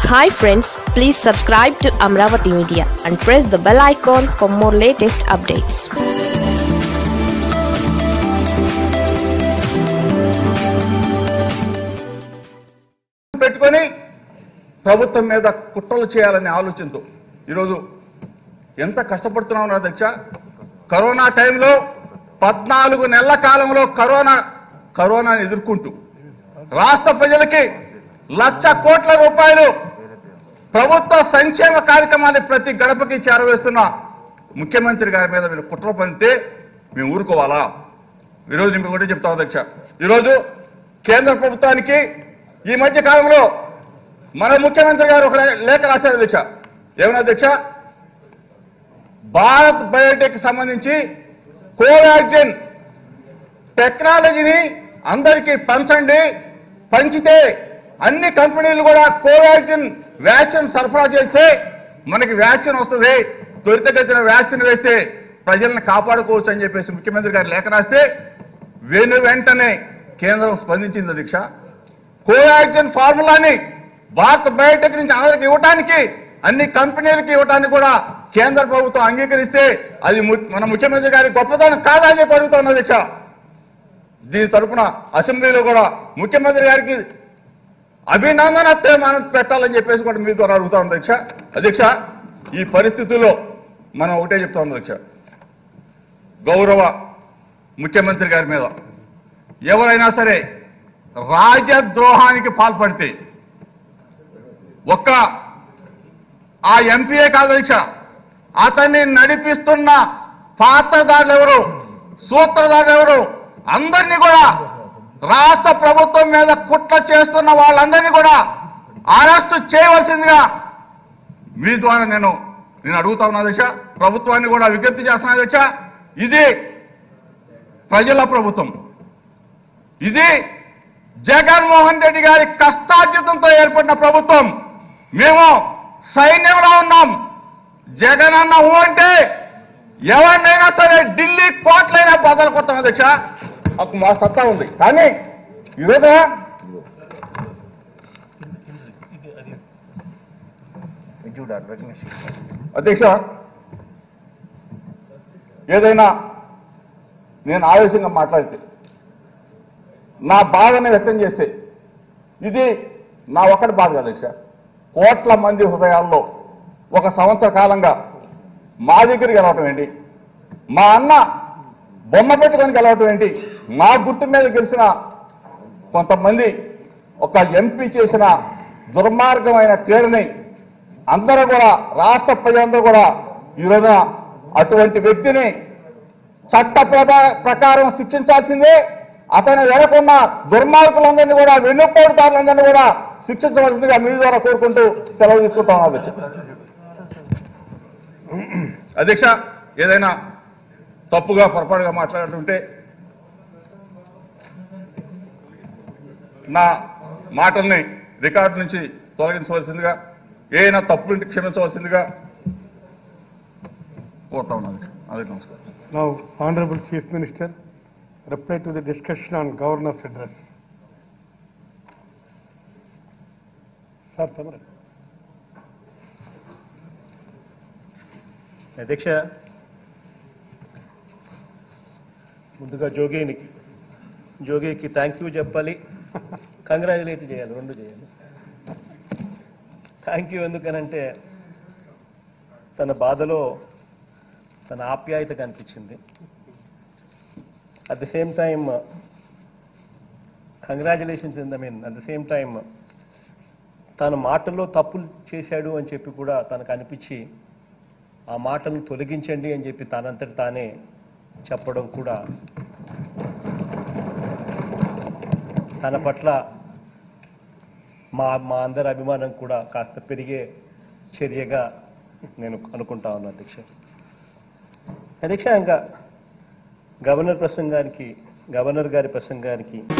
Hi friends please subscribe to Amaravati media and press the bell icon for more latest updates పెట్టుకొని ప్రభుత్వం మీద కుట్రలు చేయాలనే ఆలోచనతో ఈరోజు ఎంత కష్టపడుతున్నాం నా అధ్యక్ష కరోనా టైంలో పద్నాలుగు నెలల కాలంలో కరోనా కరోనాని ఎదుర్కొంటూ రాష్ట్ర ప్రజలకి లక్ష కోట్ల రూపాయలు ప్రభుత్వ సంక్షేమ కార్యక్రమాన్ని ప్రతి గడపకి చేరవేస్తున్న ముఖ్యమంత్రి గారి మీద మీరు కుట్ర పనితే మేము ఊరుకోవాలా ఈరోజు నేను ఒకటే చెప్తాను అధ్యక్ష ఈరోజు కేంద్ర ప్రభుత్వానికి ఈ మధ్య కాలంలో మన ముఖ్యమంత్రి గారు ఒక లేఖ రాశారు అధ్యక్ష ఏమన్నా అధ్యక్ష భారత్ బయోటెక్ సంబంధించి కోవాక్సిన్ టెక్నాలజీని అందరికీ పంచండి పంచితే అన్ని కంపెనీలు కూడా కోవాక్సిన్ వ్యాక్సిన్ సరఫరా చేస్తే మనకి వ్యాక్సిన్ వస్తుంది త్వరితగతిన వ్యాక్సిన్ వేస్తే ప్రజలను కాపాడుకోవచ్చు అని చెప్పేసి ముఖ్యమంత్రి గారు లేఖ రాస్తే వెను వెంటనే కేంద్రం స్పందించింది అధ్యక్ష కోవాక్సిన్ ఫార్ములాని భారత్ బయోటెక్ నుంచి అందరికి ఇవ్వడానికి అన్ని కంపెనీలకి ఇవ్వడానికి కూడా కేంద్ర ప్రభుత్వం అంగీకరిస్తే అది ము- మన ముఖ్యమంత్రి గారి గొప్పతనం కాదా అని చెప్పి అడుగుతాను అధ్యక్ష దీని తరపున అసెంబ్లీలో కూడా ముఖ్యమంత్రి గారికి అభినందన తీర్మానం పెట్టాలని చెప్పేసి కూడా మీ ద్వారా అడుగుతా ఉంది అధ్యక్ష అధ్యక్ష ఈ పరిస్థితుల్లో మనం ఒకటే చెప్తా ఉంది అధ్యక్ష గౌరవ ముఖ్యమంత్రి గారి మీద ఎవరైనా సరే రాజద్రోహానికి పాల్పడితే ఒక్క ఆ ఎంపీఏ కాదు అధ్యక్ష అతన్ని నడిపిస్తున్న పాత్రదారులు ఎవరు సూత్రధారులు ఎవరు అందరినీ కూడా రాష్ట్ర ప్రభుత్వం మీద కుట్ర చేస్తున్న వాళ్ళందరినీ కూడా అరెస్ట్ చేయవలసిందిగా మీ ద్వారా నేను నేను అడుగుతా ఉన్నా దశ ప్రభుత్వాన్ని కూడా విజ్ఞప్తి చేస్తున్నా దశ ఇది ప్రజల ప్రభుత్వం ఇది జగన్మోహన్ రెడ్డి గారి కష్టార్జితంతో ఏర్పడిన ప్రభుత్వం మేము సైన్యంలో ఉన్నాం జగన్ అన్న ఊ అంటే ఎవరినైనా సరే ఢిల్లీ కోట్లైనా బదలు కొట్టాం అధ్యక్ష మాకు మా సత్తా ఉంది కానీ ఈరోజు అధ్యక్ష ఏదైనా నేను ఆవేశంగా మాట్లాడితే నా బాధని వ్యక్తం చేస్తే ఇది నా ఒక్కటి బాధ కాదు అధ్యక్ష కోట్ల మంది హృదయాల్లో ఒక సంవత్సర కాలంగా మా దగ్గరికి గెలవటం ఏంటి మా అన్న బొమ్మ పెట్టుకొని గెలవటం ఏంటి మా గుర్తు మీద గెలిచిన కొంతమంది ఒక ఎంపీ చేసిన దుర్మార్గమైన క్రీడని అందరూ కూడా రాష్ట్ర ప్రజలందరూ కూడా ఈ రోజున అటువంటి వ్యక్తిని చట్ట ప్రభా- ప్రకారం శిక్షించాల్సిందే అతని వెనకున్న దుర్మార్గులందరినీ కూడా వెన్నుపోటుదారులందరినీ కూడా శిక్షించవలసిందిగా మీ ద్వారా కోరుకుంటూ సెలవు తీసుకుంటాం అధ్యక్ష అధ్యక్ష ఏదైనా తప్పుగా పొరపాటుగా మాట్లాడుతుంటే నా మాటల్ని రికార్డు నుంచి తొలగించవలసిందిగా ఏదైనా తప్పులుంటే క్షమించవలసిందిగా కోరుతా ఉన్నాను అదే నమస్కారం Now, Honorable Chief Minister, reply to the discussion on Governor's address. Sir, Tamara. అధ్యక్ష ముందుగా జోగేనికి జోగేకి థ్యాంక్ యూ చెప్పాలి కంగ్రాచులేట్ చేయాలి రెండు చేయాలి థ్యాంక్ యూ ఎందుకనంటే తన బాధలో తన ఆప్యాయత కనిపించింది at the same time congratulations in the mean at the same time తన మాటల్లో తప్పులు చేశాడు అని చెప్పి కూడా తనకు అనిపించి ఆ మాటలను తొలగించండి అని చెప్పి తనంతటి తానే చెప్పడం కూడా తన పట్ల మా మా అందరి అభిమానం కూడా కాస్త పెరిగే చర్యగా నేను అనుకుంటా ఉన్నా అధ్యక్ష అధ్యక్ష ఇంకా గవర్నర్ ప్రసంగానికి గవర్నర్ గారి ప్రసంగానికి